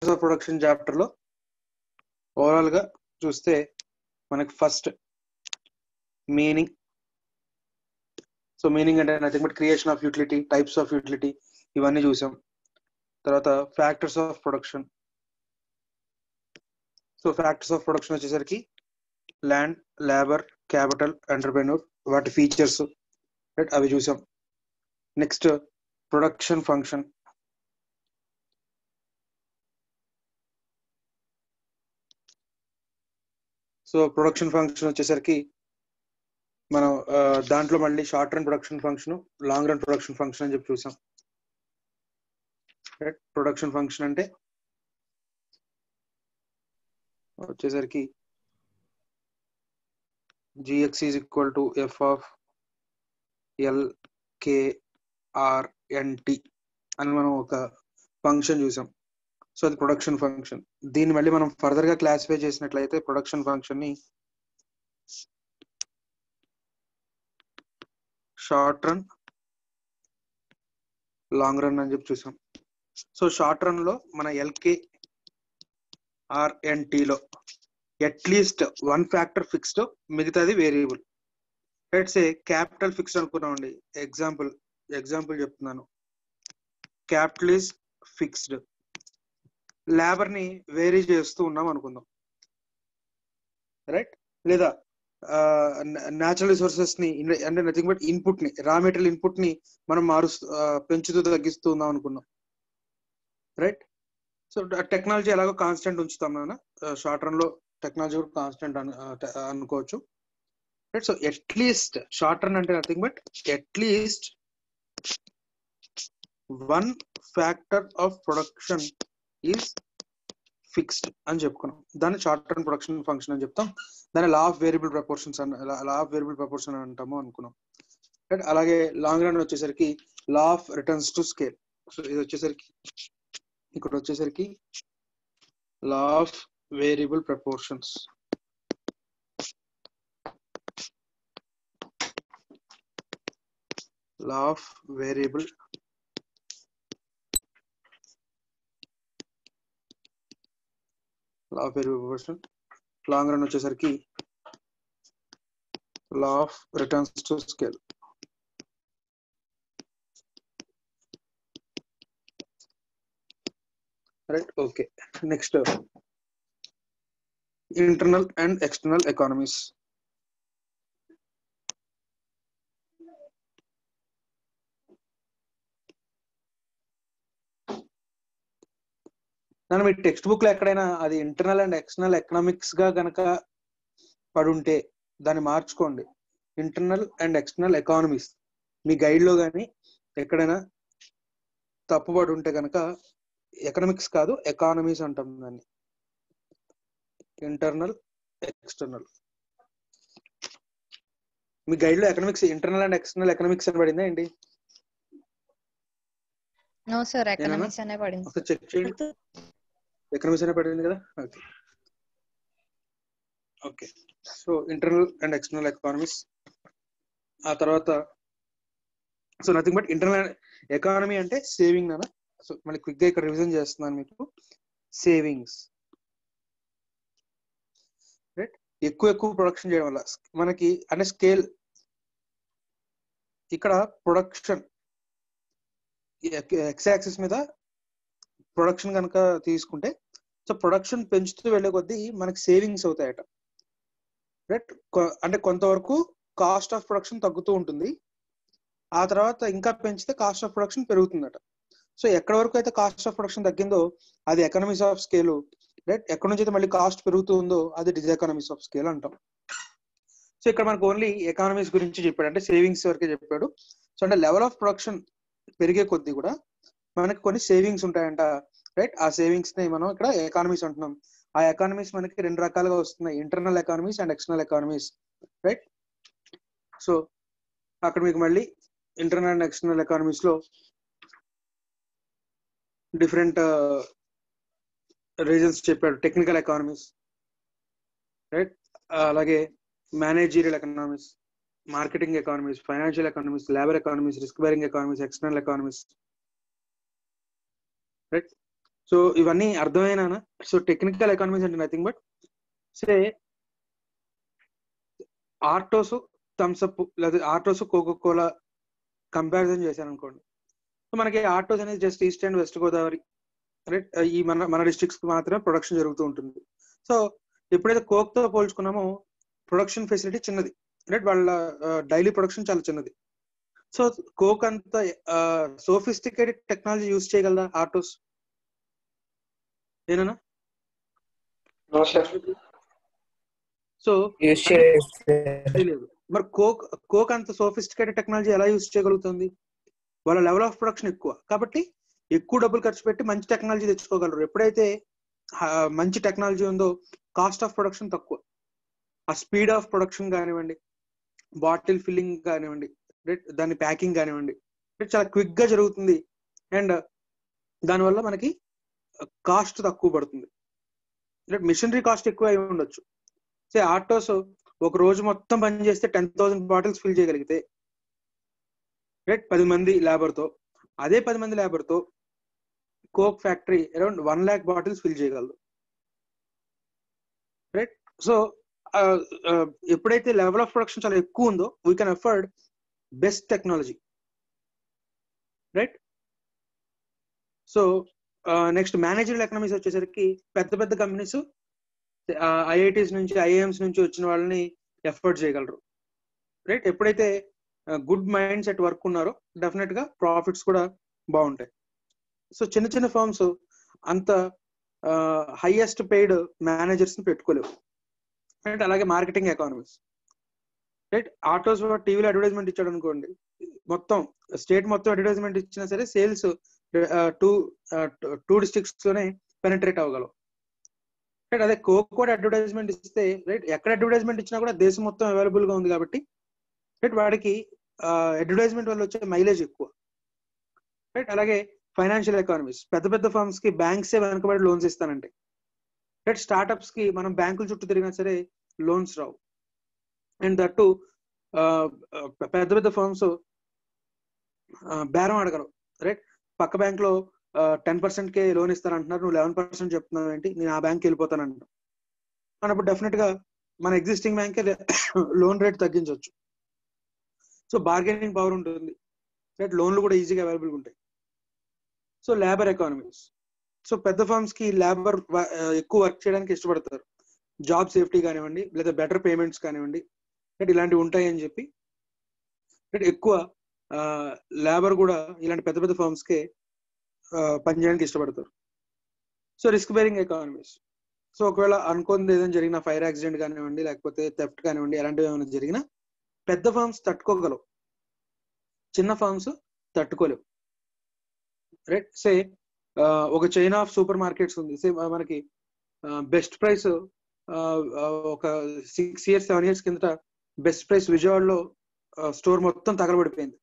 Factors of production chapter లో overall గా చూస్తే మనకి ఫస్ట్ మీనింగ్ సో మీనింగ్ అంటే nothing but creation of utility types of utility ఇవన్నీ చూసాం తర్వాత factors of production so factors of production వచ్చేసరికి ల్యాండ్ లేబర్ క్యాపిటల్ ఎంటర్ప్రెన్యూర్ వాటి ఫీచర్స్ రైట్ అవి చూసాం next production function so production function వచ్చేసరికి మనం ఆ, దాంట్లో మళ్ళీ short run production function long run production function అని చెప్పి చూసాం ప్రొడక్షన్ ఫంక్షన్ అంటే వచ్చేసరికి gx is equal to f of l k r n t అని మనం ఒక ఫంక్షన్ చూసాం సో అది ప్రొడక్షన్ ఫంక్షన్ దీన్ని మళ్ళీ మనం ఫర్దర్ గా క్లాసిఫై చేసినట్లయితే ప్రొడక్షన్ ఫంక్షన్ ని షార్ట్ రన్ లాంగ్ రన్ అని చెప్పి చూసాం సో షార్ట్ రన్ లో మన ఎల్కే ఆర్ఎన్టీలో అట్లీస్ట్ వన్ ఫ్యాక్టర్ ఫిక్స్డ్ మిగతాది variable let's a capital fixed అనుకున్నామండి ఎగ్జాంపుల్ ఎగ్జాంపుల్ చెప్తున్నాను క్యాపిటల్ ఈజ్ ఫిక్స్డ్ లేబర్ ని వేరీ చేస్తూ ఉన్నాం అనుకుందాం రైట్ లేదా న్యాచురల్ రిసోర్సెస్ ని ఇన్- అంటే నథింగ్ బట్ ఇన్పుట్ ని రా మెటీరియల్ ఇన్పుట్ ని మనం మారుస్తూ ఆ, పెంచుతూ తగ్గిస్తూ ఉందాం అనుకున్నాం రైట్ సో టెక్నాలజీ ఎలాగో కాన్స్టెంట్ ఉంచుతాం నాన్న షార్ట్ రన్ లో టెక్నాలజీ కూడా కాన్స్టెంట్ అనుకోవచ్చు right so at least short run అంటే nothing but at least one factor of production is fixed అని చెప్పుకున్నాం దాన్ని షార్ట్ రన్ ప్రొడక్షన్ ఫంక్షన్ అని చెప్తాం దాన్ని law of variable proportions law of variable proportion అంటాము అనుకున్నాం రైట్ అలాగే లాంగ్ రన్ వచ్చేసరికి law of returns to scale so ఇది వచ్చేసరికి ఇక్కడ వచ్చేసరికి law of variable proportions law of variable law of variable proportion long run వచ్చేసరికి law of returns to scale right okay next internal and external economies నేను మీ text book లో ఎక్కడైనా అది ఇంటర్నల్ అండ్ ఎక్స్టర్నల్ ఎకనామిక్స్ గా గనక పడుంటే దాన్ని మార్చుకోండి ఇంటర్నల్ అండ్ ఎక్స్టర్నల్ ఎకానమీస్ మీ గైడ్ లో కానీ ఎక్కడైనా తప్పుపడి ఉంటే కనుక ఎకనామిక్స్ కాదు ఎకానమీస్ అంటాం దాన్ని ఇంటర్నల్ ఎక్స్టర్నల్ మీ గైడ్ లో economics internal and external economics అని పడిందా ఏంటి నో సార్ ఎకనామిక్స్ అనే పడింది ఒకసారి చెక్ చేయండి ఎకనామిక్స్ అనే పడింది కదా okay okay so internal and external economies ఆ తర్వాత so nothing but internal economy అంటే సేవింగ్ నాన్న సో మళ్ళీ క్విక్ గా ఇక్కడ రివిజన్ చేస్తున్నాను మీకు సేవింగ్స్ రైట్ ఎక్కువ ఎక్కువ ప్రొడక్షన్ చేయడం వల్ల మనకి అంటే స్కేల్ ఇక్కడ ప్రొడక్షన్ ఎక్స్ యాక్సిస్ మీద ప్రొడక్షన్ కనుక తీసుకుంటే సో ప్రొడక్షన్ పెంచుతూ వెళ్ళే కొద్దీ మనకి సేవింగ్స్ అవుతాయట రైట్ అంటే కొంతవరకు కాస్ట్ ఆఫ్ ప్రొడక్షన్ తగ్గుతూ ఉంటుంది ఆ తర్వాత ఇంకా పెంచితే కాస్ట్ ఆఫ్ ప్రొడక్షన్ పెరుగుతుందట సో ఎక్కడ వరకు అయితే కాస్ట్ ఆఫ్ ప్రొడక్షన్ తగ్గిందో అది ఎకనమీస్ ఆఫ్ స్కేల్ రైట్ ఎక్కడి నుంచి అయితే మళ్ళీ కాస్ట్ పెరుగుతూ ఉందో అది డిజ్ ఎకనమీస్ ఆఫ్ స్కేల్ అంటాం సో ఇక్కడ మనకు ఓన్లీ ఎకానమీస్ గురించి చెప్పాడు అంటే సేవింగ్స్ వరకే చెప్పాడు సో అంటే లెవెల్ ఆఫ్ ప్రొడక్షన్ పెరిగే కొద్దీ కూడా మనకి కొన్ని సేవింగ్స్ ఉంటాయంట రైట్ ఆ సేవింగ్స్ ని మనం ఇక్కడ ఎకానమీస్ అంటున్నాం ఆ ఎకానమీస్ మనకి రెండు రకాలుగా వస్తున్నాయి internal economies and external economies right so అక్కడ మీకు మళ్ళీ ఇంటర్నల్ అండ్ ఎక్స్టర్నల్ ఎకానమీస్ లో డిఫరెంట్ రీజన్స్ చెప్పాడు టెక్నికల్ ఎకానమీస్ రైట్ అలాగే managerial economies marketing economies financial economies labour economies risk bearing economies external economies right so ఇవన్నీ అర్థమైనా so technical economies అంటే nothing but say Artos Thums Up లేదా Artos cocoa Kola comparison చేశాను అనుకోండి so మనకి ఆర్టోస్ అనేది just East and West Godavari right ఈ మన మన డిస్ట్రిక్ట్స్ కి మాత్రమే ప్రొడక్షన్ జరుగుతూ ఉంటుంది సో ఎప్పుడైతే కోక్ తో పోల్చుకున్నామో ప్రొడక్షన్ ఫెసిలిటీ చిన్నది రైట్ వాళ్ళ డైలీ ప్రొడక్షన్ చాలా చిన్నది సో కోక్ అంత సోఫిస్టికేటెడ్ టెక్నాలజీ యూజ్ చేయగలదా ఆటోస్ ఏనా సో యూజ్ చేస్తే లేదు మరి కోక్ కోక్ అంత సోఫిస్టికేటెడ్ టెక్నాలజీ ఎలా యూజ్ చేయగలుగుతుంది వాళ్ళ లెవెల్ ఆఫ్ ప్రొడక్షన్ ఎక్కువ కాబట్టి ఎక్కువ డబ్బులు ఖర్చు పెట్టి మంచి టెక్నాలజీ తెచ్చుకోగలరు ఎప్పుడైతే ఆ, మంచి టెక్నాలజీ ఉందో కాస్ట్ ఆఫ్ ప్రొడక్షన్ తక్కువ ఆ స్పీడ్ ఆఫ్ ప్రొడక్షన్ కానివ్వండి బాటిల్ ఫిల్లింగ్ కానివ్వండి right? దాని ప్యాకింగ్ కానివ్వండి right? చాలా క్విక్ గా జరుగుతుంది అండ్ దానివల్ల మనకి కాస్ట్ తక్కువ పడుతుంది మిషనరీ కాస్ట్ ఎక్కువ అయి ఉండొచ్చు సే ఆటోస్ ఒక రోజు మొత్తం పని చేస్తే టెన్ థౌసండ్ బాటిల్స్ ఫిల్ చేయగలిగితే రైట్ పది మంది లేబర్ తో అదే పది మంది లేబర్ తో Coke factory around one lakh bottles fill చేయగలదు రైట్ సో ఎప్పుడైతే లెవెల్ ఆఫ్ ప్రొడక్షన్ చాలా ఎక్కువ ఉందో we can afford best technology right so next managerial economies వచ్చేసరికి పెద్ద పెద్ద కంపెనీస్ ఐఐటీస్ నుంచి ఐఐఎంస్ నుంచి వచ్చిన వాళ్ళని ఎఫర్ట్ చేయగలరు రైట్ ఎప్పుడైతే గుడ్ మైండ్ సెట్ వర్క్ ఉన్నారో డెఫినెట్ గా ప్రాఫిట్స్ కూడా బాగుంటాయి సో చిన్న చిన్న ఫర్మ్స్ అంత హైయెస్ట్ పెయిడ్ మేనేజర్స్ ని పెట్టుకోలేవు రైట్ అలాగే మార్కెటింగ్ ఎకానమీస్ రైట్ ఆటోస్ టీవీలో అడ్వర్టైజ్మెంట్ ఇచ్చాడు అనుకోండి మొత్తం స్టేట్ మొత్తం అడ్వర్టైజ్మెంట్ ఇచ్చినా సరే సేల్స్ టూ టూ డిస్ట్రిక్ట్స్ లోనే పెనట్రేట్ అవ్వగలవు రైట్ అదే కోక్ కూడా అడ్వర్టైజ్మెంట్ ఇస్తే రైట్ ఎక్కడ అడ్వర్టైజ్మెంట్ ఇచ్చినా కూడా దేశం మొత్తం అవైలబుల్ గా ఉంది కాబట్టి రైట్ వాడికి అడ్వర్టైజ్మెంట్ వల్ల వచ్చే మైలేజ్ ఎక్కువ రైట్ అలాగే ఫైనాన్షియల్ ఎకానమీస్ పెద్ద పెద్ద ఫర్మ్స్ కి బ్యాంక్స్ వెనకబడి లోన్స్ ఇస్తానంటే రైట్ స్టార్ట్అప్స్ కి మనం బ్యాంకుల చుట్టూ తిరిగినా సరే లోన్స్ రావు అండ్ దట్టు పెద్ద పెద్ద ఫర్మ్స్ బేరం అడగరు రైట్ పక్క బ్యాంక్ లో టెన్ పర్సెంట్ కే లోన్ ఇస్తానంటున్నారు నువ్వు లెవెన్ పర్సెంట్ చెప్తున్నావు ఏంటి నేను ఆ బ్యాంక్ వెళ్ళిపోతాను అంట అన్నప్పుడు డెఫినెట్ గా మన ఎగ్జిస్టింగ్ బ్యాంక్ లోన్ రేట్ తగ్గించవచ్చు సో బార్గెనింగ్ పవర్ ఉంటుంది రైట్ లోన్లు కూడా ఈజీగా అవైలబుల్ ఉంటాయి సో లేబర్ ఎకానమీస్ సో పెద్ద ఫర్మ్స్ కి లేబర్ ఎక్కువ వర్క్ చేయడానికి ఇష్టపడతారు జాబ్ సేఫ్టీ కానివ్వండి లేదా బెటర్ పేమెంట్స్ కానివ్వండి రైట్ ఇలాంటివి ఉంటాయి అని చెప్పి రైట్ ఎక్కువ లేబర్ కూడా ఇలాంటి పెద్ద పెద్ద ఫర్మ్స్ కే పనిచేయడానికి ఇష్టపడతారు so risk bearing economies so ఒకవేళ అనుకుంది ఏదైనా జరిగిన ఫైర్ యాక్సిడెంట్ కానివ్వండి లేకపోతే థెఫ్ట్ కానివ్వండి అలాంటివి ఏమైనా జరిగినా పెద్ద ఫర్మ్స్ తట్టుకోగలవు చిన్న ఫర్మ్స్ తట్టుకోలేవు రైట్ సే ఒక చైన్ ఆఫ్ సూపర్ మార్కెట్స్ ఉంది సే మనకి బెస్ట్ ప్రైస్ ఒక సిక్స్ ఇయర్స్ సెవెన్ ఇయర్స్ కిందట బెస్ట్ ప్రైస్ విజయవాడలో స్టోర్ మొత్తం తగలబడిపోయింది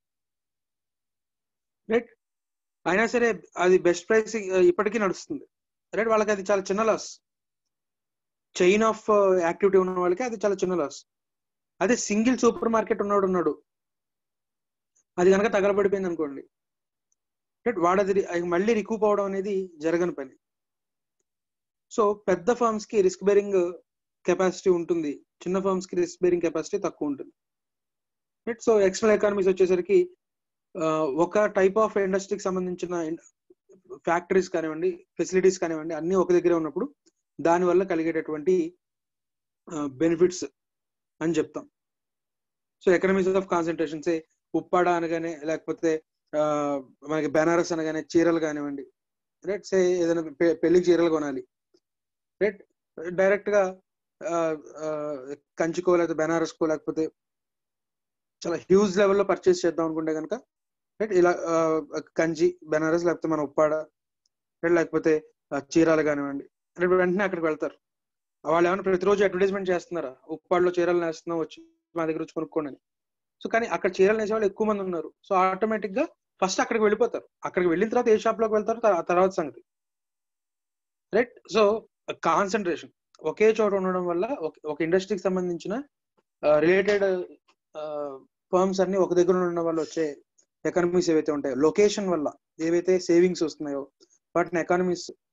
రైట్ అయినా సరే అది బెస్ట్ ప్రైస్ ఇప్పటికీ నడుస్తుంది రైట్ వాళ్ళకి అది చాలా చిన్న లాస్ చైన్ ఆఫ్ యాక్టివిటీ ఉన్న వాళ్ళకి అది చాలా చిన్న లాస్ అదే సింగిల్ సూపర్ మార్కెట్ ఉన్నవాడు ఉన్నాడు అది కనుక తగలబడిపోయింది అనుకోండి రైట్ వాడు అది మళ్ళీ రికూప్ అవడం అనేది జరగని పని సో పెద్ద ఫర్మ్స్ కి రిస్క్ బేరింగ్ కెపాసిటీ ఉంటుంది చిన్న ఫర్మ్స్ కి రిస్క్ బేరింగ్ కెపాసిటీ తక్కువ ఉంటుంది రైట్ సో ఎక్స్టర్నల్ ఎకానమీస్ వచ్చేసరికి ఒక టైప్ ఆఫ్ ఇండస్ట్రీకి సంబంధించిన ఫ్యాక్టరీస్ కానివ్వండి ఫెసిలిటీస్ కానివ్వండి అన్ని ఒక దగ్గరే ఉన్నప్పుడు దాని వల్ల కలిగేటటువంటి బెనిఫిట్స్ అని చెప్తాం so economies of concentration say Uppada అనగానే లేకపోతే మనకి బెనారస్ అనగానే చీరలు కానివ్వండి రైట్ సే ఏదైనా పెళ్లికి చీరలు కొనాలి రైట్ డైరెక్ట్ గా కంచికో లేకపోతే బెనారస్కో లేకపోతే చాలా హ్యూజ్ లెవెల్లో పర్చేస్ చేద్దాం అనుకుంటే కనుక రైట్ ఇలా కంచి బెనారస్ లేకపోతే మన ఉప్పాడ రైట్ లేకపోతే చీరాలు కానివ్వండి రేపు వెంటనే అక్కడికి వెళ్తారు వాళ్ళు ఏమైనా ప్రతిరోజు అడ్వర్టైజ్మెంట్ చేస్తున్నారా ఉప్పాడులో చీరలు నేస్తున్నాం వచ్చి మా దగ్గర వచ్చి కొనుక్కోండి సో కానీ అక్కడ చీరలు నేసే వాళ్ళు ఎక్కువ మంది ఉన్నారు సో ఆటోమేటిక్ గా ఫస్ట్ అక్కడికి వెళ్ళిపోతారు అక్కడికి వెళ్ళిన తర్వాత ఏ షాప్ లోకి వెళ్తారు తర్వాత సంగతి రైట్ సో కాన్సన్ట్రేషన్ ఒకే చోట ఉండడం వల్ల ఒక ఇండస్ట్రీకి సంబంధించిన రిలేటెడ్ ఫర్మ్స్ అన్ని ఒక దగ్గర ఉండడం వల్ల వచ్చే ఎకనమీస్ ఏవైతే ఉంటాయో లొకేషన్ వల్ల ఏవైతే సేవింగ్స్ వస్తున్నాయో వాటిని ఎకానమీస్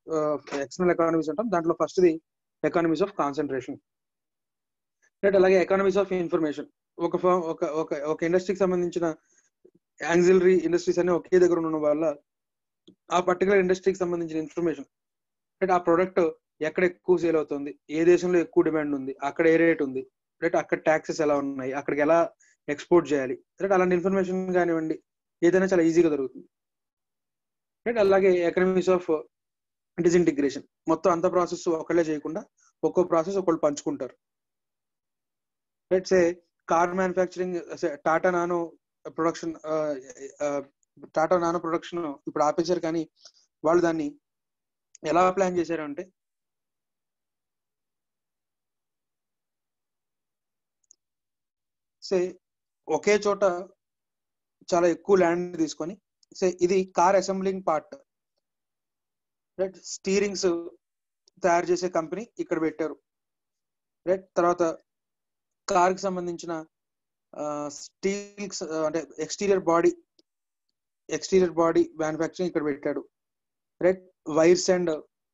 ఎక్స్టర్నల్ ఎకానమీస్ అంటాం దాంట్లో ఫస్ట్ది ఎకానమీస్ ఆఫ్ కాన్సన్ట్రేషన్ రైట్ అలాగే ఎకానమీస్ ఆఫ్ ఇన్ఫర్మేషన్ ఒక ఫర్మ్ ఒక ఒక ఒక ఇండస్ట్రీకి సంబంధించిన యాక్సిలరీ ఇండస్ట్రీస్ అన్ని ఒకే దగ్గర ఉండడం వల్ల ఆ పర్టికులర్ ఇండస్ట్రీకి సంబంధించిన ఇన్ఫర్మేషన్ రైట్ ఆ ప్రోడక్ట్ ఎక్కడ ఎక్కువ సేల్ అవుతుంది ఏ దేశంలో ఎక్కువ డిమాండ్ ఉంది అక్కడ ఏ రేట్ ఉంది రైట్ అక్కడ ట్యాక్సెస్ ఎలా ఉన్నాయి అక్కడికి ఎలా ఎక్స్పోర్ట్ చేయాలి రైట్ అలాంటి ఇన్ఫర్మేషన్ కానివ్వండి ఏదైనా చాలా ఈజీగా దొరుకుతుంది రైట్ అలాగే ఎకనమీస్ ఆఫ్ డిసింటిగ్రేషన్ మొత్తం అంత ప్రాసెస్ ఒకళ్ళే చేయకుండా ఒక్కో ప్రాసెస్ ఒకళ్ళు పంచుకుంటారు right say car manufacturing Tata Nano production Tata Nano production ఇప్పుడు ఆపేశారు కానీ వాళ్ళు దాన్ని ఎలా ప్లాన్ చేశారు అంటే సే ఒకే చోట చాలా ఎక్కువ ల్యాండ్ తీసుకొని సే ఇది car assembling part right steerings తయారు చేసే కంపెనీ ఇక్కడ పెట్టారు రైట్ తర్వాత కార్ కి సంబంధించిన స్టీల్స్ అంటే exterior body exterior body manufacturing ఇక్కడ పెట్టాడు right wires and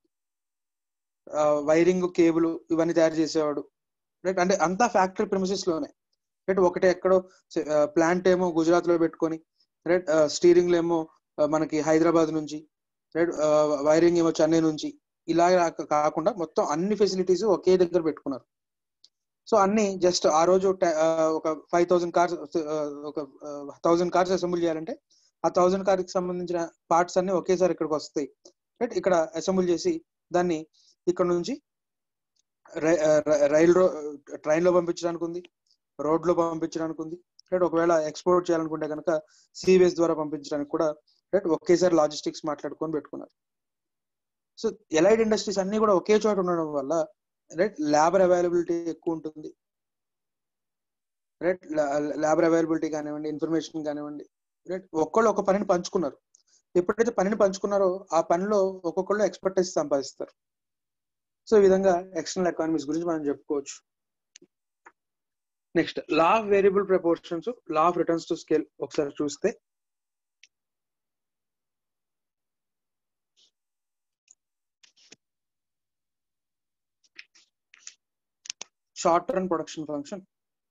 wiring cable ఇవన్నీ తయారు చేసేవాడు రైట్ అంటే అంతా ఫ్యాక్టరీ ప్రిమిసెస్ లోనే రైట్ ఒకటే ఎక్కడో ప్లాంట్ ఏమో గుజరాత్ లో పెట్టుకొని రైట్ స్టీరింగ్ ఏమో మనకి హైదరాబాద్ నుంచి రైట్ వైరింగ్ ఏమో చెన్నై నుంచి ఇలా కాకుండా మొత్తం అన్ని ఫెసిలిటీస్ ఒకే దగ్గర పెట్టుకున్నారు సో అన్ని జస్ట్ ఆ రోజు ఒక ఫైవ్ థౌసండ్ కార్స్ ఒక థౌసండ్ కార్స్ అసెంబుల్ చేయాలంటే ఆ థౌసండ్ కార్ కి సంబంధించిన పార్ట్స్ అన్ని ఒకేసారి ఇక్కడికి వస్తాయి రైట్ ఇక్కడ అసెంబుల్ చేసి దాన్ని ఇక్కడ నుంచి రైల్ రో ట్రైన్ లో పంపించడానికి ఉంది రోడ్ లో పంపించడానికి ఉంది రైట్ ఒకవేళ ఎక్స్పోర్ట్ చేయాలనుకుంటే కనుక సీవేస్ ద్వారా పంపించడానికి కూడా రైట్ ఒకేసారి లాజిస్టిక్స్ మాట్లాడుకొని పెట్టుకున్నారు సో ఎలైడ్ ఇండస్ట్రీస్ అన్ని కూడా ఒకే చోట ఉండడం వల్ల రైట్ లేబర్ అవైలబిలిటీ ఎక్కువ ఉంటుంది రైట్ లేబర్ అవైలబిలిటీ కానివ్వండి ఇన్ఫర్మేషన్ కానివ్వండి రైట్ ఒక్కళ్ళు ఒక పనిని పంచుకున్నారు ఎప్పుడైతే పనిని పంచుకున్నారో ఆ పనిలో ఒక్కొక్కళ్ళు ఎక్స్పర్టైజ్ సంపాదిస్తారు సో ఈ విధంగా ఎక్స్టర్నల్ ఎకానమీస్ గురించి మనం చెప్పుకోవచ్చు next law of variable proportions law of returns to scale ఒకసారి చూస్తే షార్ట్ రన్ ప్రొడక్షన్ ఫంక్షన్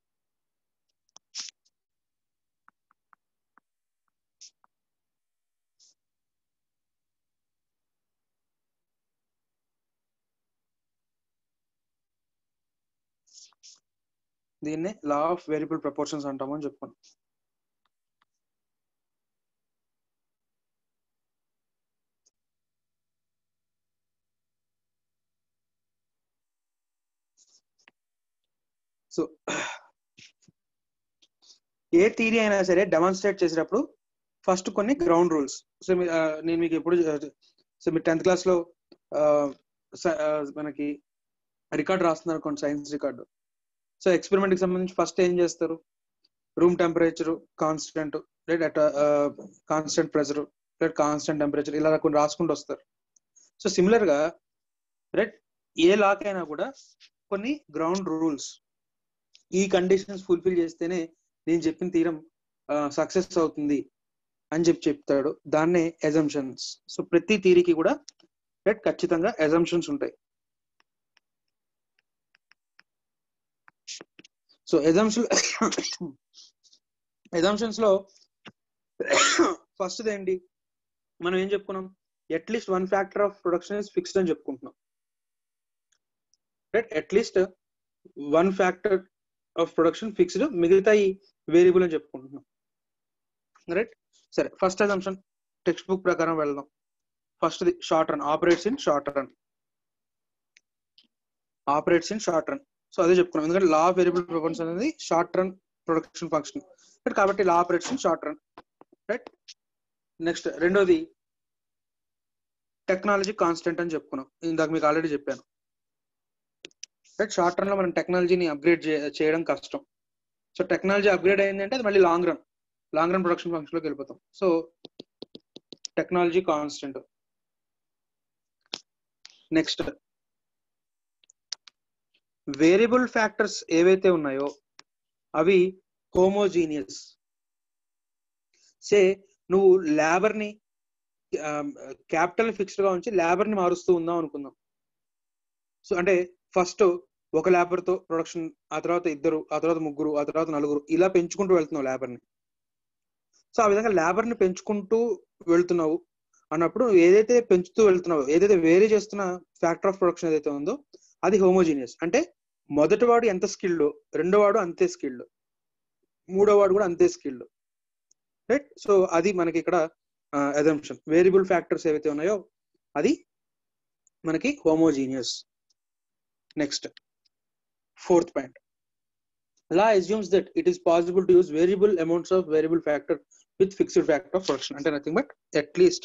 దీన్నే లా ఆఫ్ వేరియబుల్ ప్రపోర్షన్స్ అంటాము అని చెప్పాను సో ఏ థీరీ అయినా సరే డెమాన్స్ట్రేట్ చేసేటప్పుడు ఫస్ట్ కొన్ని గ్రౌండ్ రూల్స్ సో నేను మీకు ఎప్పుడు సో మీరు టెన్త్ క్లాస్ లో మనకి రికార్డ్ రాస్తున్నారు కొన్ని సైన్స్ రికార్డు సో ఎక్స్పెరిమెంట్ కి సంబంధించి ఫస్ట్ ఏం చేస్తారు room temperature constant right at constant pressure right constant temperature ఇలా కొన్ని రాసుకుంటూ వస్తారు సో సిమిలర్ గా రైట్ ఏ లాక్ అయినా కూడా కొన్ని గ్రౌండ్ రూల్స్ ఈ కండిషన్స్ ఫుల్ఫిల్ చేస్తేనే నేను చెప్పిన తీరం సక్సెస్ అవుతుంది అని చెప్పి చెప్తాడు దాన్నే ఎజంప్షన్స్ సో ప్రతి థీరీకి కూడా రైట్ ఖచ్చితంగా ఎజంప్షన్స్ ఉంటాయి సో ఎజంప్షన్ ఎజంప్షన్స్ లో ఫస్ట్ ఏంటి మనం ఏం చెప్పుకున్నాం at least one factor of production is fixed అని చెప్పుకుంటున్నాం right at least one factor of production fixed మిగతా వేరియబుల్ అని చెప్పుకుంటున్నాం రైట్ సరే ఫస్ట్ అజంప్షన్ టెక్స్ట్ బుక్ ప్రకారం వెళ్దాం first short run operates in short run operates in short run so అదే చెప్పుకున్నాం ఎందుకంటే లా ఆఫ్ వేరియబుల్ ప్రొపన్స్ అనేది short run production function right కాబట్టి law operates in short run right next రెండోది technology constant అని చెప్పుకున్నాం ఇందాక మీకు ఆల్రెడీ చెప్పాను రైట్ షార్ట్ రన్ లో మనం టెక్నాలజీని అప్గ్రేడ్ చేయడం కష్టం సో టెక్నాలజీ అప్గ్రేడ్ అయింది అంటే అది మళ్ళీ long run long run production function లోకి వెళ్ళిపోతాం so technology constant next variable factors ఏవైతే ఉన్నాయో అవి హోమోజీనియస్ సే నువ్వు లేబర్ ని క్యాపిటల్ ఫిక్స్డ్ గా ఉంచి లేబర్ ని మారుస్తూ ఉందాం అనుకుందాం సో అంటే ఫస్ట్ ఒక లేబర్ తో ప్రొడక్షన్ ఆ తర్వాత ఇద్దరు ఆ తర్వాత ముగ్గురు ఆ తర్వాత నలుగురు ఇలా పెంచుకుంటూ వెళ్తున్నావు లేబర్ ని సో ఆ విధంగా లేబర్ ని పెంచుకుంటూ వెళ్తున్నావు అన్నప్పుడు ఏదైతే పెంచుతూ వెళ్తున్నావో ఏదైతే వేరే చేస్తున్న ఫ్యాక్టర్ ఆఫ్ ప్రొడక్షన్ ఏదైతే ఉందో అది హోమోజీనియస్ అంటే మొదటి వాడు ఎంత స్కిల్డ్ రెండో వాడు అంతే స్కిల్డ్ మూడో వాడు కూడా అంతే స్కిల్డ్ రైట్ సో అది మనకి ఇక్కడ అజంప్షన్ వేరియబుల్ ఫ్యాక్టర్స్ ఏవైతే ఉన్నాయో అది మనకి homogeneous next fourth point law assumes that it is possible to use variable amounts of variable factor with fixed factor of production అంటే nothing but at least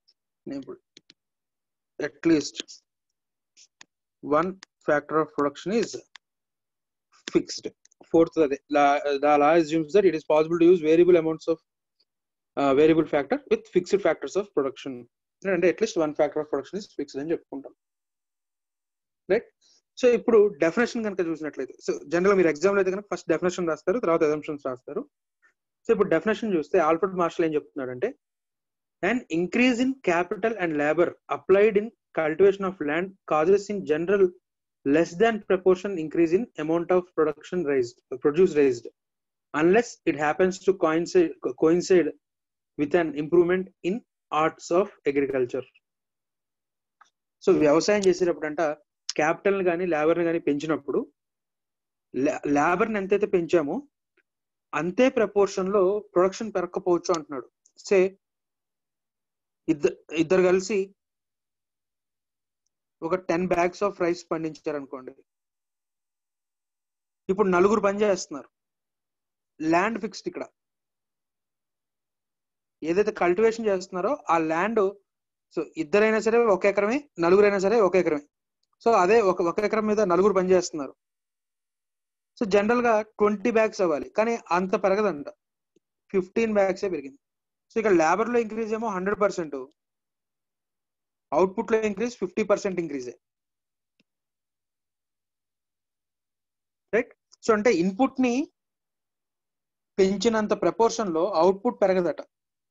at least one factor of production is fixed fourth అదే the law assumes that it is possible to use variable amounts of variable factor with fixed factors of production అంటే at least one factor of production is fixed అని చెప్పుకుంటాం right so ఇప్పుడు definition కనుక చూసినట్లయితే so general మీరు exam లో అయితే కనుక ఫస్ట్ డెఫినేషన్ రాస్తారు తర్వాత ఎజంప్షన్స్ రాస్తారు సో ఇప్పుడు డెఫినేషన్ చూస్తే ఆల్ఫర్డ్ మార్షల్ ఏం చెప్తున్నాడంటే and increase in capital and labour applied in cultivation of land causes in general less than proportion increase in amount of production raised produce raised unless it happens to coincide coincide with an improvement in arts of agriculture so వ్యవసాయం చేసేటప్పుడు అంట capital కానీ లేబర్ని కానీ పెంచినప్పుడు లేబర్ని ఎంతైతే పెంచామో అంతే proportion లో production పెరగకపోవచ్చు అంటున్నాడు సే ఇద్దరు ఇద్దరు కలిసి ఒక టెన్ బ్యాగ్స్ ఆఫ్ రైస్ పండించారు అనుకోండి ఇప్పుడు నలుగురు పని చేస్తున్నారు ల్యాండ్ ఫిక్స్డ్ ఇక్కడ ఏదైతే కల్టివేషన్ చేస్తున్నారో ఆ ల్యాండ్ సో ఇద్దరైనా సరే ఒక ఎకరమే నలుగురైనా సరే ఒక ఎకరమే సో అదే ఒక ఒక ఎకరం మీద నలుగురు పని చేస్తున్నారు సో జనరల్ గా ట్వంటీ బ్యాగ్స్ అవ్వాలి కానీ అంత పెరగదంట ఫిఫ్టీన్ బ్యాగ్స్ పెరిగింది సో ఇక్కడ లేబర్ లో ఇంక్రీజ్ ఏమో హండ్రెడ్ పర్సెంట్ అవుట్పుట్ లో increase fifty percent increase right so అంటే ఇన్పుట్ ని పెంచినంత ప్రపోర్షన్ లో అవుట్పుట్ పెరగదట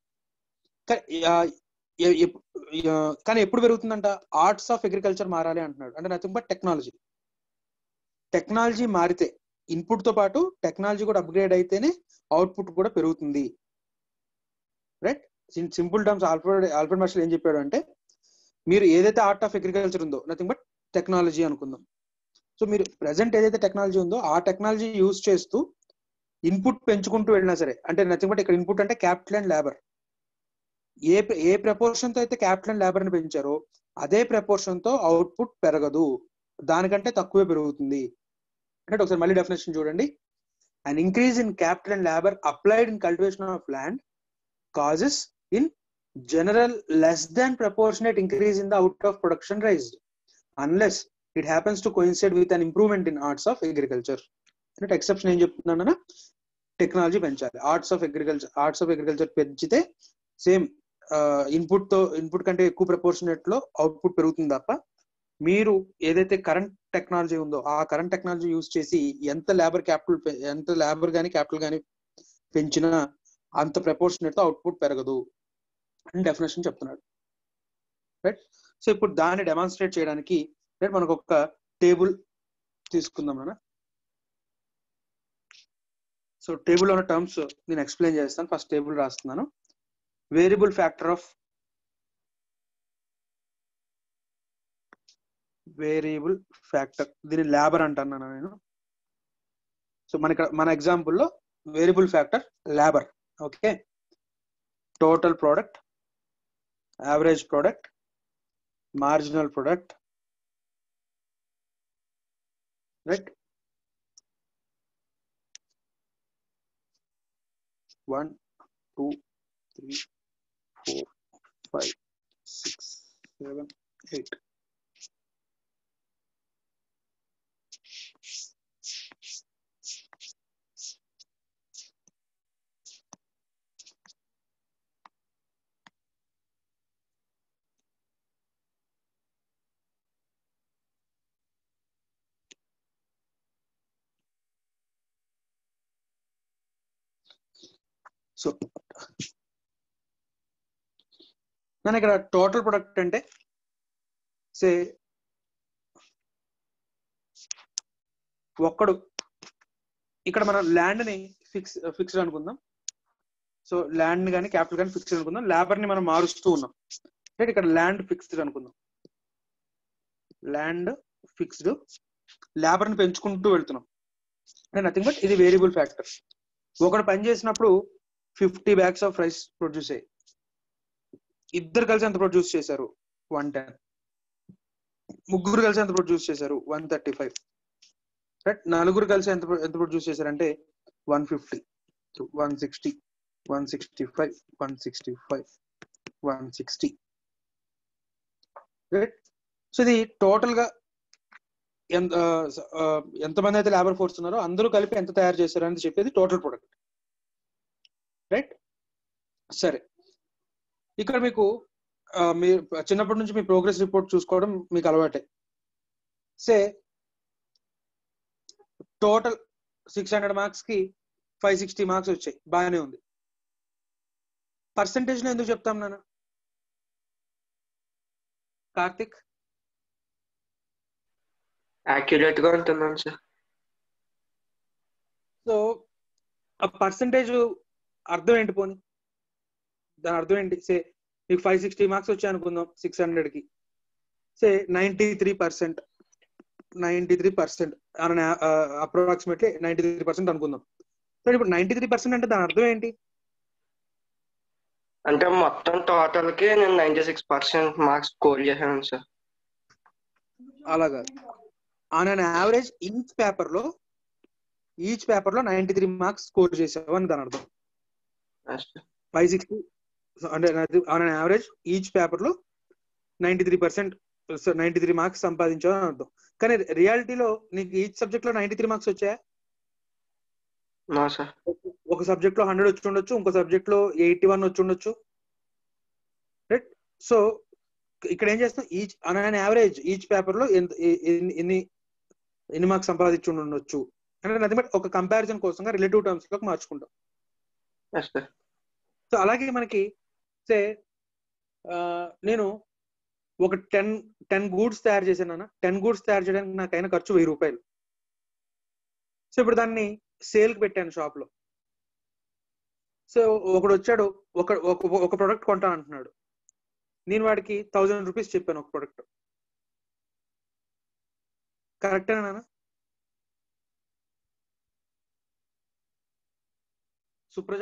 కానీ ఎప్పుడు పెరుగుతుందంట ఆర్ట్స్ ఆఫ్ అగ్రికల్చర్ మారాలి అంటున్నాడు అంటే నథింగ్ బట్ టెక్నాలజీ టెక్నాలజీ మారితే ఇన్పుట్ తో పాటు టెక్నాలజీ కూడా అప్గ్రేడ్ అయితేనే అవుట్పుట్ కూడా పెరుగుతుంది right simple terms Alfred Alfred Marshall ఏం చెప్పాడు అంటే మీరు ఏదైతే ఆర్ట్ ఆఫ్ అగ్రికల్చర్ ఉందో నథింగ్ బట్ టెక్నాలజీ అనుకుందాం సో మీరు ప్రెసెంట్ ఏదైతే టెక్నాలజీ ఉందో ఆ టెక్నాలజీ యూజ్ చేస్తూ ఇన్పుట్ పెంచుకుంటూ వెళ్ళినా సరే అంటే నథింగ్ బట్ ఇక్కడ ఇన్పుట్ అంటే క్యాపిటల్ అండ్ లేబర్ ఏ ఏ ప్రపోర్షన్ తో అయితే క్యాపిటల్ అండ్ లేబర్ ని పెంచారో అదే ప్రపోర్షన్ తో అవుట్పుట్ పెరగదు దానికంటే తక్కువే పెరుగుతుంది అంటే ఒకసారి మళ్ళీ డెఫినేషన్ చూడండి and increase in capital and labour applied in cultivation of land causes in general less than proportionate increase in the out of production raised unless it happens to coincide with an improvement in arts of agriculture అంటే exception ఏం చెప్తున్నానన్నా technology పెంచాలి arts of agriculture arts of agriculture పెంచితే same input తో input కంటే ఎక్కువ proportionate లో output పెరుగుతుంది తప్ప మీరు ఏదైతే కరెంట్ టెక్నాలజీ ఉందో ఆ కరెంట్ టెక్నాలజీ యూజ్ చేసి ఎంత లేబర్ క్యాపిటల్ ఎంత లేబర్ కానీ క్యాపిటల్ కానీ పెంచినా అంత ప్రపోర్షనేట్ తో అవుట్పుట్ పెరగదు అని డెఫినేషన్ చెప్తున్నాడు రైట్ సో ఇప్పుడు దాన్ని డెమాన్స్ట్రేట్ చేయడానికి రైట్ మనకు ఒక టేబుల్ తీసుకుందాం నాన్న సో టేబుల్ ఉన్న టర్మ్స్ నేను ఎక్స్ప్లెయిన్ చేస్తాను ఫస్ట్ టేబుల్ రాస్తున్నాను variable factor of variable factor దీని లేబర్ అంటున్నాను నేను సో మన ఇక్కడ మన ఎగ్జాంపుల్లో variable factor labour okay total product average product marginal product right one two three four five six seven eight so నేను ఇక్కడ టోటల్ ప్రొడక్ట్ అంటే సే ఒక్కడు ఇక్కడ మనం ల్యాండ్ ని ఫిక్స్ ఫిక్స్డ్ అనుకుందాం సో ల్యాండ్ కానీ క్యాపిటల్ కానీ ఫిక్స్డ్ అనుకుందాం లేబర్ ని మనం మారుస్తూ ఉన్నాం రైట్ ఇక్కడ ల్యాండ్ ఫిక్స్డ్ అనుకుందాం ల్యాండ్ ఫిక్స్డ్ లేబర్ ని పెంచుకుంటూ వెళ్తున్నాం నథింగ్ బట్ ఇది వేరియబుల్ ఫ్యాక్టర్ ఒకడు పని చేసినప్పుడు fifty bags of rice produce అయ్యి ఇద్దరు కలిసి ఎంత ప్రొడ్యూస్ చేశారు వన్ టెన్ ముగ్గురు కలిసి ఎంత ప్రొడ్యూస్ చేశారు వన్ థర్టీ ఫైవ్ రైట్ నలుగురు కలిసి ఎంత ఎంత ప్రొడ్యూస్ చేశారంటే one fifty one sixty one sixty five one sixty five one sixty right so ఇది టోటల్ గా ఎంత ఆ, ఎంతమంది అయితే లేబర్ ఫోర్స్ ఉన్నారో అందరూ కలిపి ఎంత తయారు చేశారు అని చెప్పేది టోటల్ ప్రొడక్ట్ రైట్ సరే ఇక్కడ మీకు ఆ, మీ చిన్నప్పటి నుంచి మీ ప్రోగ్రెస్ రిపోర్ట్ చూసుకోవడం మీకు అలవాటే say total six hundred marks కి ఫైవ్ సిక్స్టీ మార్క్స్ వచ్చాయి బాగానే ఉంది పర్సంటేజ్ లో ఎందుకు చెప్తాం నాన్న కార్తిక్ యాక్యురేట్ గా ఉంటుందండి సార్ సో ఆ పర్సంటేజ్ అర్థం ఏంటి పోని దాని అర్థం ఏంటి సే మీకు ఫైవ్ సిక్స్టీ మార్క్స్ వచ్చాయి అనుకుందాం సిక్స్ హండ్రెడ్ కి say ninety three percent ninety three percent approximately ninety three percent అనుకుందాం సో ఇప్పుడు నైన్టీ త్రీ పర్సెంట్ అంటే దాని అర్థం ఏంటి అంటే మొత్తం టోటల్ కి నేను ninety six percent marks score చేశాను సార్ అలాగా on an average each paper లో ఈచ్ పేపర్ లో నైన్టీ త్రీ మార్క్స్ స్కోర్ చేసావు అని దాని అర్థం ఫైవ్ సిక్స్టీ అంటే on an average each paper లో ninety three percent ninety three marks సంపాదించావు అని అర్థం కానీ రియాలిటీలో నీకు ఈచ్ సబ్జెక్ట్ లో నైన్టీ త్రీ మార్క్స్ వచ్చాయా నో సార్ ఒక సబ్జెక్ట్ లో హండ్రెడ్ వచ్చి ఉండొచ్చు ఇంకో సబ్జెక్ట్ లో ఎయిటీ వన్ వచ్చి ఉండొచ్చు రైట్ సో ఇక్కడ ఏం చేస్తాం each on average each paper లో ఎంత ఎ- ఎన్ని ఎన్ని ఎన్ని మార్క్స్ సంపాదించి ఉండొచ్చు అంటే నథింగ్ బట్ ఒక కంపారిజన్ కోసంగా రిలేటివ్ టర్మ్స్ లోకి మార్చుకుంటాం ఎస్ సార్ సో అలాగే మనకి సే నేను ఒక టెన్ టెన్ గూడ్స్ తయారు చేశాను టెన్ గూడ్స్ తయారు చేయడానికి నాకు అయిన ఖర్చు వెయ్యి రూపాయలు సో ఇప్పుడు దాన్ని సేల్ కి పెట్టాను షాప్ లో సో ఒకడు వచ్చాడు ఒక ఒక- ఒక ప్రొడక్ట్ కొంటా అంటున్నాడు నేను వాడికి థౌజండ్ రూపీస్ చెప్పాను ఒక ప్రొడక్ట్ కరెక్టేనా నాన్న సుప్రజ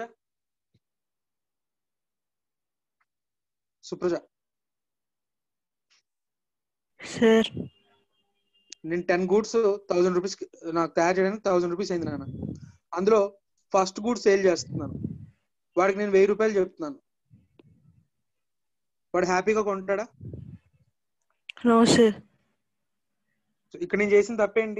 సుప్రజ సార్ నేను టెన్ గూడ్స్ థౌసండ్ రూపీస్ నాకు తయారు చేయడానికి థౌసండ్ రూపీస్ అయింది నాన్న అందులో ఫస్ట్ గూడ్ సేల్ చేస్తున్నాను వాడికి నేను వెయ్యి రూపాయలు చెప్తున్నాను వాడు హ్యాపీగా కొంటాడా నో సార్ సో ఇక్కడ నేను చేసిన తప్పేంటి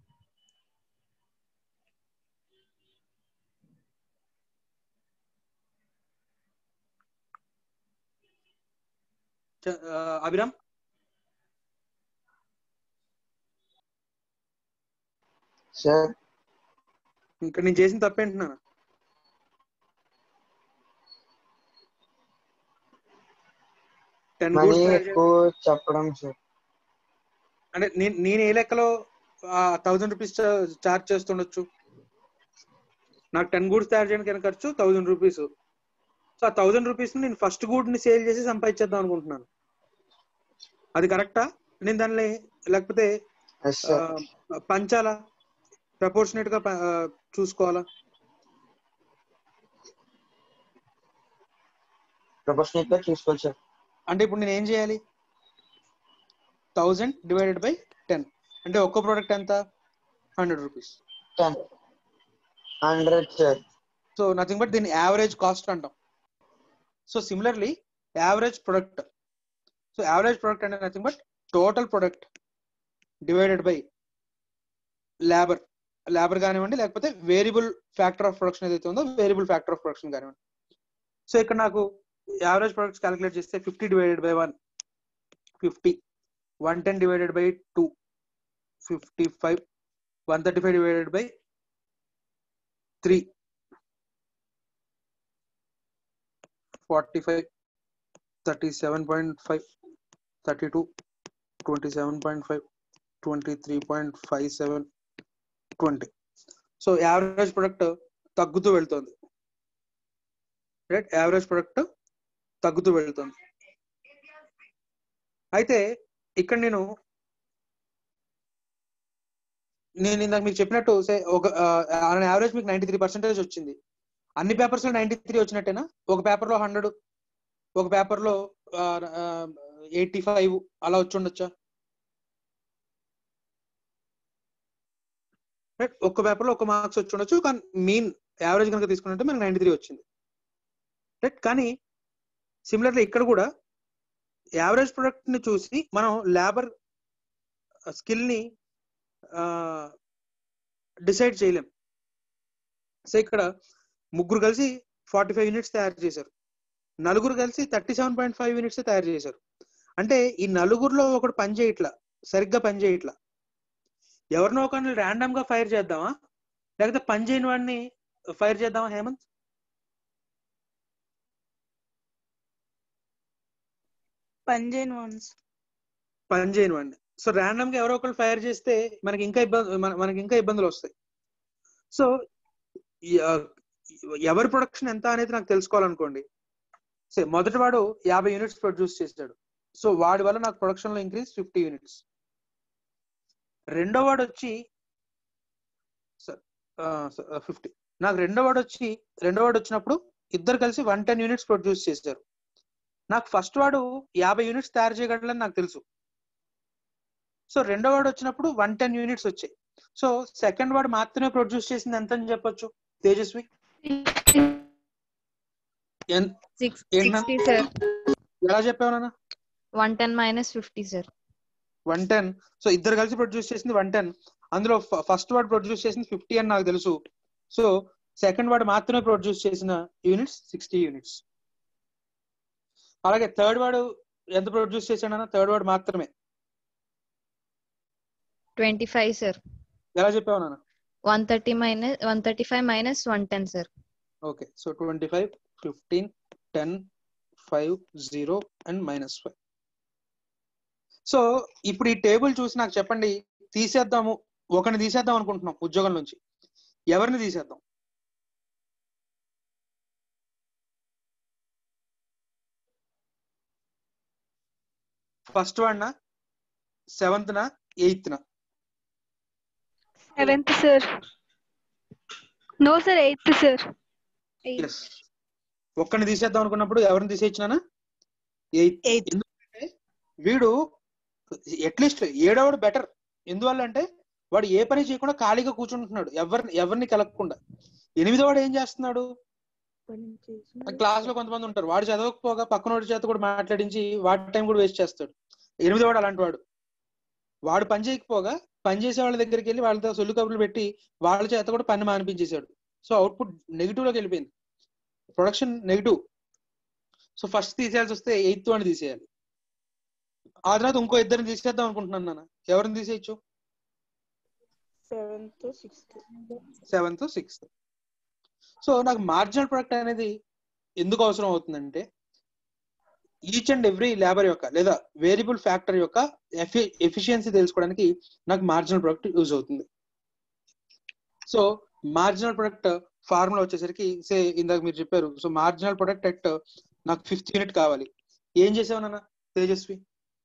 చ- ఆ, అభిరామ్ సార్ ఇక్కడ నేను చేసిన తప్పేంటి నాన్న టెన్ మనీ గూడ్స్ ఎక్కువ చెప్పడం సార్ అంటే నేను నేను ఏ లెక్కలో థౌసండ్ రూపీస్ చార్జ్ చేస్తుండొచ్చు నాకు టెన్ గూడ్స్ తయారు చేయడానికి ఎంత ఖర్చు థౌసండ్ రూపీస్ సో ఆ థౌసండ్ రూపీస్ నేను ఫస్ట్ గూడ్ ని సేల్ చేసి సంపాదించేద్దాం అనుకుంటున్నాను అది కరెక్టా నేను దాన్ని లేకపోతే ఎస్ సార్ ఆ, పంచాలా ప్రపోర్షనేట్ గా ప- ఆ, చూసుకోవాలా ప్రొఫెషనల్ గా చూసుకోవాలి సార్ అంటే ఇప్పుడు నేను ఏం చేయాలి థౌజండ్ డివైడెడ్ బై టెన్ అంటే ఒక్కో ప్రోడక్ట్ ఎంత hundred rupees ten hundred sir so nothing but దీని యావరేజ్ కాస్ట్ అంటాం so similarly average product so average product అంటే nothing but total product divided by labour labour కానివ్వండి లేకపోతే వేరియబుల్ ఫ్యాక్టర్ ఆఫ్ ప్రొడక్షన్ ఏదైతే ఉందో వేరియబుల్ ఫ్యాక్టర్ ఆఫ్ ప్రొడక్షన్ కానివ్వండి so ఇక్కడ నాకు యావరేజ్ ప్రొడక్ట్స్ క్యాలిక్యులేట్ చేస్తే fifty divided by one fifty one ten divided by two fifty five one thirty five divided by three forty five thirty seven point five thirty two twenty seven point five twenty three point five seven twenty so average product తగ్గుతూ వెళ్తుంది right average product తగ్గుతూ వెళ్తుంది అయితే ఇక్కడ నేను నేను ఇందాక మీకు చెప్పినట్టు సే ఒక యావరేజ్ మీకు నైన్టీ త్రీ పర్సెంటేజ్ వచ్చింది అన్ని పేపర్స్ లో నైన్టీ త్రీ వచ్చినట్టేనా ఒక పేపర్ లో హండ్రెడ్ ఒక పేపర్ లో ఎయిటీ ఫైవ్ అలా వచ్చి ఉండొచ్చా రైట్ ఒక్క పేపర్ లో ఒక మార్క్స్ వచ్చి ఉండొచ్చు కానీ మీన్ యావరేజ్ కనుక తీసుకున్నట్టే మనకి నైన్టీ త్రీ వచ్చింది రైట్ కానీ సిమిలర్లీ ఇక్కడ కూడా యావరేజ్ ప్రొడక్ట్ ని చూసి మనం లేబర్ స్కిల్ ని డిసైడ్ చేయలేం సో ఇక్కడ ముగ్గురు కలిసి ఫార్టీ ఫైవ్ యూనిట్స్ తయారు చేశారు నలుగురు కలిసి thirty seven point five units తయారు చేశారు అంటే ఈ నలుగురిలో ఒకడు పని చేయట్లా సరిగ్గా పని చేయట్లా ఎవరినో ఒకరిని ర్యాండమ్ గా ఫైర్ చేద్దామా లేకపోతే పని చేయని వాడిని ఫైర్ చేద్దామా హేమంత్ పంజైన్ వన్స్ పని చేయని వాడిని సో ర్యాండమ్ గా ఎవరో ఒకరు ఫైర్ చేస్తే మనకి ఇంకా ఇబ్బంది మనకి ఇంకా ఇబ్బందులు వస్తాయి సో ఎవరి ప్రొడక్షన్ ఎంత అనేది నాకు తెలుసుకోవాలనుకోండి సే మొదటి వాడు యాభై యూనిట్స్ ప్రొడ్యూస్ చేశాడు సో వాడి వల్ల నాకు ప్రొడక్షన్ లో ఇంక్రీజ్ ఫిఫ్టీ యూనిట్స్ రెండో వాడు వచ్చి ఫిఫ్టీ నాకు రెండో వాడు వచ్చి రెండో వాడు వచ్చినప్పుడు ఇద్దరు కలిసి వన్ టెన్ యూనిట్స్ ప్రొడ్యూస్ చేశారు నాకు ఫస్ట్ వాడు యాభై యూనిట్స్ తయారు చేయగలడని నాకు తెలుసు సో రెండో వాడు వచ్చినప్పుడు వన్ టెన్ యూనిట్స్ వచ్చాయి సో సెకండ్ వాడు మాత్రమే ప్రొడ్యూస్ చేసింది ఎంత అని చెప్పొచ్చు తేజస్వి ఎన్- సిక్స్ ఏంటన్నా? సిక్స్టీ సార్ ఎలా చెప్పావు నాన్న one ten minus fifty sir one ten so ఇద్దరు కలిసి ప్రొడ్యూస్ చేసింది వన్ టెన్ అందులో ఫస్ట్ వాడు ప్రొడ్యూస్ చేసింది ఫిఫ్టీ అని నాకు తెలుసు సో సెకండ్ వాడు మాత్రమే ప్రొడ్యూస్ చేసిన యూనిట్స్ సిక్స్టీ యూనిట్స్ అలాగే థర్డ్ వాడు ఎంత ప్రొడ్యూస్ చేశాడన్న థర్డ్ వాడు మాత్రమే ట్వంటీ ఫైవ్ సార్ ఎలా చెప్పావు నాన్న one thirty minus one thirty five minus one ten sir okay so twenty five fifteen ten five zero and minus five so ఇప్పుడు ఈ టేబుల్ చూసి నాకు చెప్పండి తీసేద్దాము ఒకరిని తీసేద్దాం అనుకుంటున్నాం ఉద్యోగం నుంచి ఎవరిని తీసేద్దాం ఫస్ట్ వాడినా సెవెంత్ నా ఎయిత్ నా seventh sir no sir eighth sir yes ఒక్కడిని తీసేద్దాం అనుకున్నప్పుడు ఎవరిని తీసేచ్చినానా ఎయిత్ Eighth. ఎందుకంటే వీడు అట్లీస్ట్ ఏడవడు బెటర్ ఎందువల్ల అంటే వాడు ఏ పని చేయకుండా ఖాళీగా కూర్చుంటున్నాడు ఎవరిని ఎవరిని కలగకుండా ఎనిమిదో వాడు ఏం చేస్తున్నాడు క్లాస్ లో కొంతమంది ఉంటారు వాడు చదవకపోగా పక్కనోడి చేత కూడా మాట్లాడించి వాడి టైం కూడా వేస్ట్ చేస్తాడు ఎనిమిదో వాడు అలాంటి వాడు వాడు పని చేయకపోగా పని చేసే వాళ్ళ దగ్గరికి వెళ్ళి వాళ్ళతో సొల్లు కబుర్లు పెట్టి వాళ్ళ చేత కూడా పని మానిపించేశాడు సో అవుట్పుట్ నెగిటివ్ లోకి వెళ్ళిపోయింది ప్రొడక్షన్ నెగిటివ్ సో ఫస్ట్ తీసేయాల్సి వస్తే ఎయిత్ వాడిని తీసేయాలి ఆ తర్వాత ఇంకో ఇద్దరిని తీసేద్దాం అనుకుంటున్నాను నాన్న ఎవరిని తీసేయచ్చు seventh sixth seventh sixth so నాకు మార్జినల్ ప్రొడక్ట్ అనేది ఎందుకు అవసరం అవుతుందంటే ఈచ్ అండ్ ఎవ్రీ లేబర్ యొక్క లేదా వేరియబుల్ ఫ్యాక్టర్ యొక్క ఎఫిషియన్సీ తెలుసుకోవడానికి నాకు మార్జినల్ ప్రొడక్ట్ యూజ్ అవుతుంది సో మార్జినల్ ప్రొడక్ట్ ఫార్ములా వచ్చేసరికి సే ఇందాక మీరు చెప్పారు సో మార్జినల్ ప్రొడక్ట్ ఎట్ నాకు ఫిఫ్త్ యూనిట్ కావాలి ఏం చేసావు నాన్న Tejaswi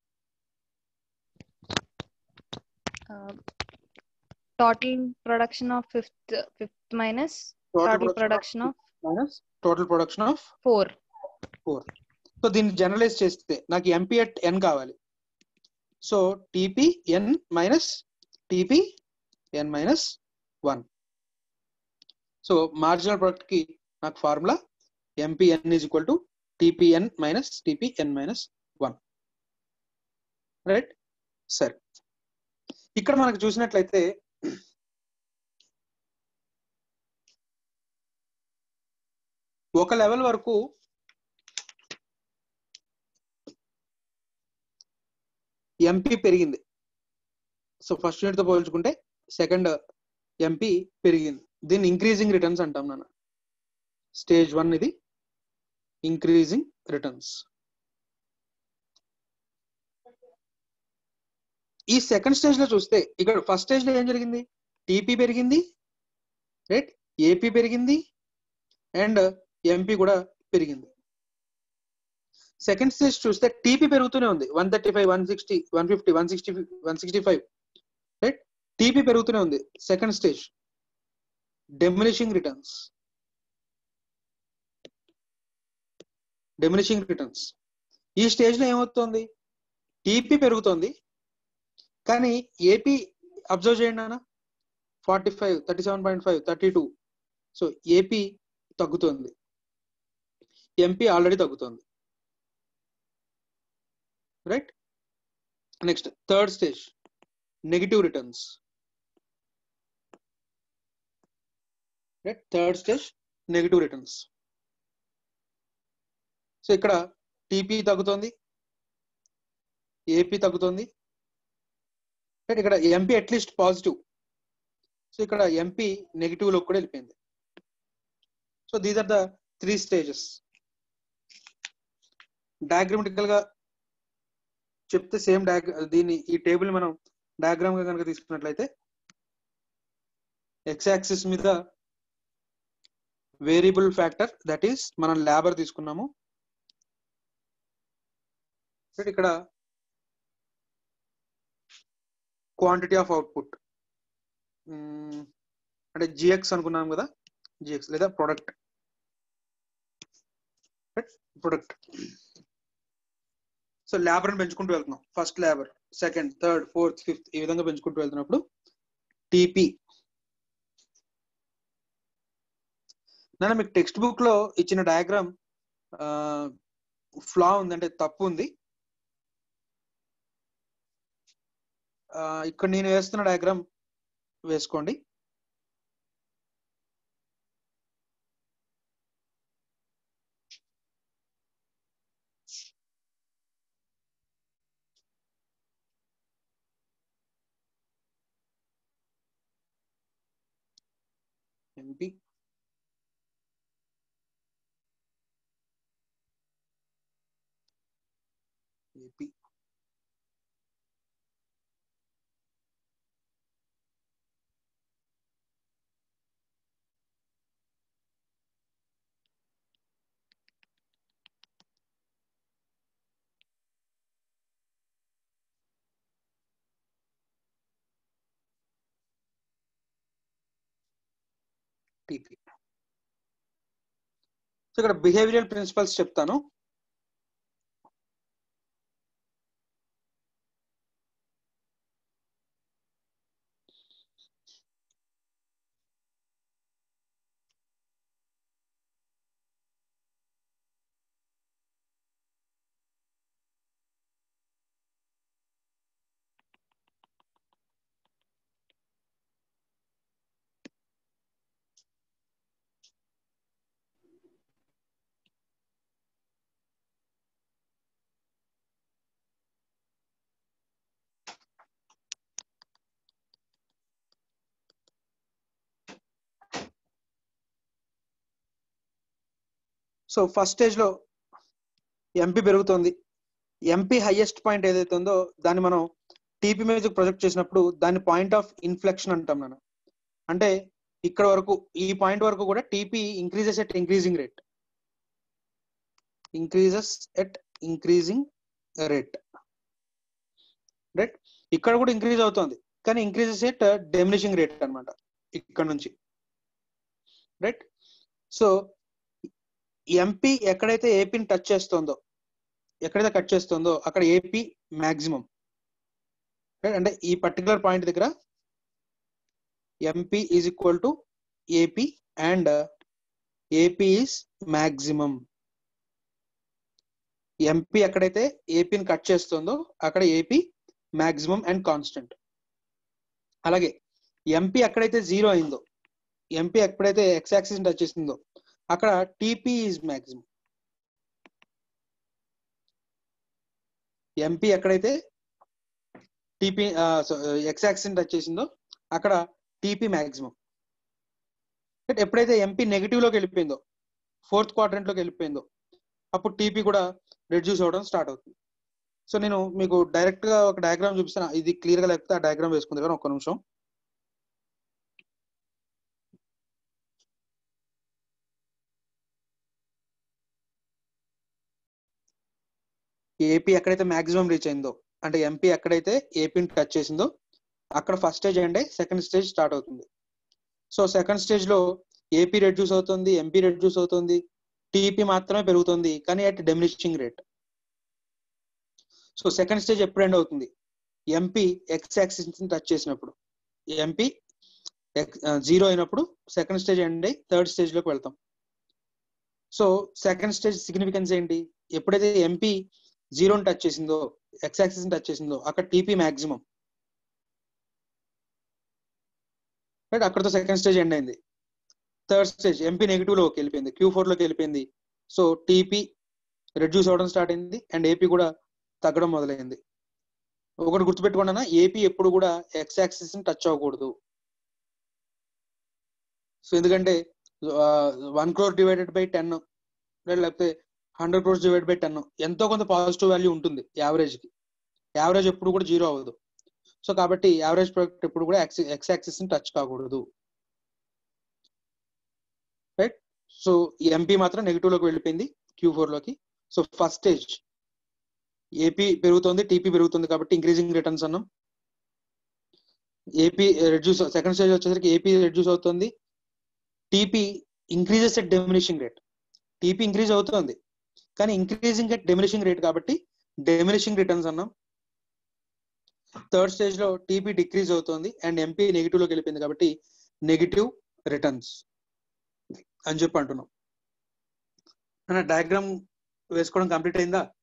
total production of fifth fifth minus total production of minus total production of four four so దీన్ని జనరలైజ్ చేస్తే నాకు ఎంపీ అట్ ఎన్ కావాలి so TP N minus TP N minus one so marginal product కి నాకు formula MPN is equal to TPN minus TPN minus one right సరే ఇక్కడ మనకు చూసినట్లయితే ఒక లెవెల్ వరకు ఎంపీ పెరిగింది సో ఫస్ట్ యూనిట్ తో పోల్చుకుంటే సెకండ్ ఎంపీ పెరిగింది దీన్ని ఇంక్రీజింగ్ రిటర్న్స్ అంటాం నాన్న స్టేజ్ వన్ ఇది ఇంక్రీజింగ్ రిటర్న్స్ ఈ సెకండ్ స్టేజ్ లో చూస్తే ఇక్కడ ఫస్ట్ స్టేజ్ లో ఏం జరిగింది టీపీ పెరిగింది రైట్ ఏపీ పెరిగింది అండ్ ఎంపీ కూడా పెరిగింది సెకండ్ స్టేజ్ చూస్తే టీపీ పెరుగుతూనే ఉంది one thirty five one sixty one fifty one sixty one sixty five right TP పెరుగుతూనే ఉంది second stage diminishing returns diminishing returns ఈ స్టేజ్ లో ఏమవుతుంది టీపీ పెరుగుతోంది కానీ ఏపీ అబ్జర్వ్ చేయండి అన్న forty five thirty seven point five thirty two so AP తగ్గుతుంది ఎంపీ ఆల్రెడీ తగ్గుతుంది right next third stage negative returns right third stage negative returns so ఇక్కడ టీపీ తగ్గుతుంది ఏపీ తగ్గుతుంది రైట్ ఇక్కడ ఎంపీ అట్లీస్ట్ పాజిటివ్ సో ఇక్కడ MP negative లో కూడా వెళ్ళిపోయింది so these are the three stages diagrammatical గా చెప్తే సేమ్ డయాగ్ర దీన్ని ఈ టేబుల్ మనం డయాగ్రామ్ గా కనుక తీసుకున్నట్లయితే ఎక్స్ యాక్సిస్ మీద వేరియబుల్ ఫ్యాక్టర్ దట్ ఈస్ మనం లేబర్ తీసుకున్నాము ఇక్కడ క్వాంటిటీ ఆఫ్ అవుట్పుట్ అంటే జిఎక్స్ అనుకున్నాం కదా జిఎక్స్ లేదా ప్రొడక్ట్ ప్రొడక్ట్ సో లేబర్ పెంచుకుంటూ వెళ్తున్నాం first labour second third fourth fifth ఈ విధంగా పెంచుకుంటూ వెళ్తున్నప్పుడు టిపి నేను మీకు టెక్స్ట్ బుక్ లో ఇచ్చిన డయాగ్రామ్ ఫ్లా ఉంది అంటే తప్పు ఉంది ఇక్కడ నేను వేస్తున్న డయాగ్రామ్ వేసుకోండి ఎంపీ ఏపీ టీపీ సో ఇక్కడ బిహేవియరల్ ప్రిన్సిపల్స్ చెప్తాను సో ఫస్ట్ స్టేజ్ లో ఎంపీ పెరుగుతుంది ఎంపీ హైయెస్ట్ పాయింట్ ఏదైతే ఉందో దాన్ని మనం టీపీ మీద ప్రొజెక్ట్ చేసినప్పుడు దాన్ని పాయింట్ ఆఫ్ ఇన్ఫ్లెక్షన్ అంటాం మనం అంటే ఇక్కడ వరకు ఈ పాయింట్ వరకు కూడా TP increases at increasing rate increases at increasing rate right ఇక్కడ కూడా ఇంక్రీజ్ అవుతుంది కానీ ఇంక్రీజెస్ ఎట్ డెమినిషింగ్ రేట్ అనమాట ఇక్కడ నుంచి రైట్ సో ఎంపీ ఎక్కడైతే ఏపీని టచ్ చేస్తుందో ఎక్కడైతే కట్ చేస్తుందో అక్కడ ఏపీ మాక్సిమం అంటే ఈ పర్టికులర్ పాయింట్ దగ్గర MP is equal to AP and AP is maximum MP ఎక్కడైతే ఏపీని కట్ చేస్తుందో అక్కడ ఏపీ మాక్సిమం అండ్ కాన్స్టెంట్ అలాగే ఎంపీ ఎక్కడైతే జీరో అయిందో ఎంపీ ఎప్పుడైతే ఎక్స్ యాక్సిస్ టచ్ చేసిందో అక్కడ టీపీ ఈజ్ మాక్సిమం ఎంపీ ఎక్కడైతే టీపీ ఎక్స్ యాక్సిస్ టచ్ చేసిందో అక్కడ టీపీ మాక్సిమం ఎప్పుడైతే ఎంపీ నెగిటివ్ లోకి వెళ్ళిపోయిందో ఫోర్త్ క్వాడ్రెంట్ లోకి వెళ్ళిపోయిందో అప్పుడు టీపీ కూడా రెడ్యూస్ అవడం స్టార్ట్ అవుతుంది సో నేను మీకు డైరెక్ట్ గా ఒక డయాగ్రామ్ చూపిస్తాను ఇది క్లియర్ గా లేకపోతే ఆ డయాగ్రామ్ వేసుకుంది కానీ ఒక్క నిమిషం ఏపీ ఎక్కడైతే మాక్సిమం రీచ్ అయిందో అంటే ఎంపీ ఎక్కడైతే ఏపీని టచ్ చేసిందో అక్కడ ఫస్ట్ స్టేజ్ అండి సెకండ్ స్టేజ్ స్టార్ట్ అవుతుంది సో సెకండ్ స్టేజ్ లో ఏపీ రెడ్యూస్ అవుతుంది ఎంపీ రెడ్యూస్ అవుతుంది టీపీ మాత్రమే పెరుగుతుంది కానీ at diminishing rate so second stage ఎప్పుడు ఎండ్ అవుతుంది ఎంపీ ఎక్స్ యాక్సిస్ టచ్ చేసినప్పుడు ఎంపీ జీరో అయినప్పుడు సెకండ్ స్టేజ్ ఎండ్ అయ్యి థర్డ్ స్టేజ్ లోకి వెళ్తాం సో సెకండ్ స్టేజ్ సిగ్నిఫికెన్స్ ఏంటి ఎప్పుడైతే ఎంపీ జీరోని టచ్ చేసిందో ఎక్స్ యాక్సిస్ టచ్ చేసిందో అక్కడ టీపీ మాక్సిమం రైట్ అక్కడతో సెకండ్ స్టేజ్ ఎండ్ అయింది థర్డ్ స్టేజ్ ఎంపీ నెగిటివ్ లోకి వెళ్ళిపోయింది క్యూ ఫోర్ లోకి వెళ్ళిపోయింది సో టీపీ రెడ్యూస్ అవ్వడం స్టార్ట్ అయింది అండ్ ఏపీ కూడా తగ్గడం మొదలైంది ఒకటి గుర్తుపెట్టుకోండి ఏపీ ఎప్పుడు కూడా ఎక్స్ యాక్సిస్ టచ్ అవ్వకూడదు సో ఎందుకంటే one crore divided by ten లేకపోతే hundred crores divide by ten ఎంతో కొంత పాజిటివ్ వాల్యూ ఉంటుంది యావరేజ్ కి యావరేజ్ ఎప్పుడు కూడా జీరో అవ్వదు సో కాబట్టి యావరేజ్ ప్రొడక్ట్ ఎప్పుడు కూడా ఎక్స్ యాక్సిస్ టచ్ కాకూడదు రైట్ సో ఎంపీ మాత్రం నెగిటివ్ లోకి వెళ్ళిపోయింది క్యూ ఫోర్ లోకి సో ఫస్ట్ స్టేజ్ ఏపీ పెరుగుతుంది టీపీ పెరుగుతుంది కాబట్టి ఇంక్రీజింగ్ రిటర్న్స్ అన్నాం ఏపీ రెడ్యూస్ సెకండ్ స్టేజ్ వచ్చేసరికి ఏపీ రెడ్యూస్ అవుతుంది TP increases at diminishing rate TP increase అవుతుంది కానీ ఇంక్రీజింగ్ ఎట్ డెమినిషింగ్ రేట్ కాబట్టి డెమినిషింగ్ రిటర్న్స్ అన్నాం థర్డ్ స్టేజ్ లో టీపీ డిక్రీజ్ అవుతుంది అండ్ ఎంపీ నెగిటివ్ లోకి వెళ్ళిపోయింది కాబట్టి నెగిటివ్ రిటర్న్స్ అని చెప్పి అంటున్నాం డయాగ్రామ్ వేసుకోవడం కంప్లీట్ అయిందా